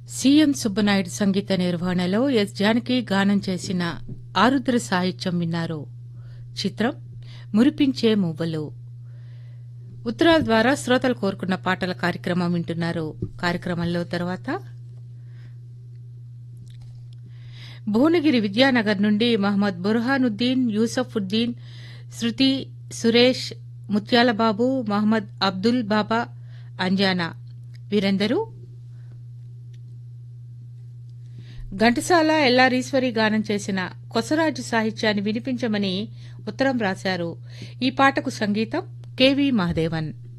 CM Subba Naidu సంగీత నిర్వహణలో yes Janaki గానం చేసిన ఆరుద్ర సాహిత్యం విన్నారు చిత్రం మురిపించే మువ్వలు ఉత్తరాల ద్వారా శ్రోతలు కోరుకున్న పాటల కార్యక్రమం వింటున్నారు కార్యక్రమంలో తర్వాత భువనగిరి విద్యానగర్ నుండి మహమ్మద్ బుర్హానుద్దీన్ యూసఫుద్దీన్ శృతి సురేష్ ముత్యాలబాబు మహమ్మద్ అబ్దుల్ బాబా అంజానా వీరందరూ ఘంటసాల ఎల్లారీశ్వరి గానం చేసిన కొసరాజు సాహిత్యాన్ని వినిపించమని ఉత్తరం రాశారు ఈ పాటకు సంగీతం కెవి మహదేవన్